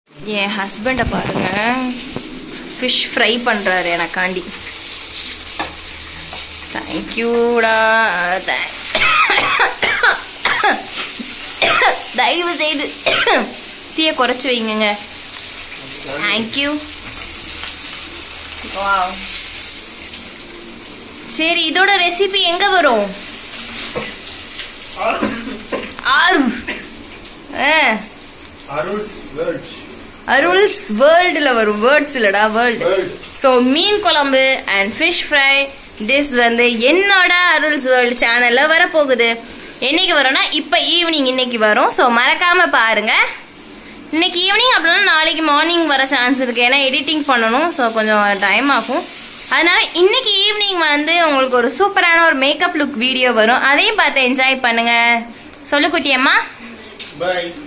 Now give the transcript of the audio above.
என் ஹஸ்பண்டை பாருங்க fish fry பண்ணுறாரு எனக்காண்டி தேங்க்யூடா தயவு செய்து தீய குறைச்சி வைங்கங்க தேங்க்யூ வாவ் சரி இதோட ரெசிபி எங்க வரும் ஆறு ஆ அருள் வேர்ட்ஸ் அருள்ஸ் வேர்ல்டில் வரும் வேர்ட்ஸ் இல்லடா வேர்ல்டு வேர்ட்ஸ் ஸோ மீன் குழம்பு அண்ட் ஃபிஷ் ஃப்ரை டிஷ் வந்து என்னோட அருள்ஸ் வேர்ல்டு சேனலில் வரப்போகுது என்னைக்கு வரும்னா இப்போ ஈவினிங் இன்னைக்கு வரும் ஸோ மறக்காமல் பாருங்க இன்னைக்கு ஈவினிங் அப்படின்னா நாளைக்கு மார்னிங் வர சான்ஸ் இருக்கு ஏன்னா எடிட்டிங் பண்ணணும் ஸோ கொஞ்சம் டைம் ஆகும் அதனால இன்னைக்கு ஈவினிங் வந்து உங்களுக்கு ஒரு சூப்பரான ஒரு மேக்கப் லுக் வீடியோ வரும் அதையும் பார்த்து என்ஜாய் பண்ணுங்க சொல்லு குட்டியம்மா பை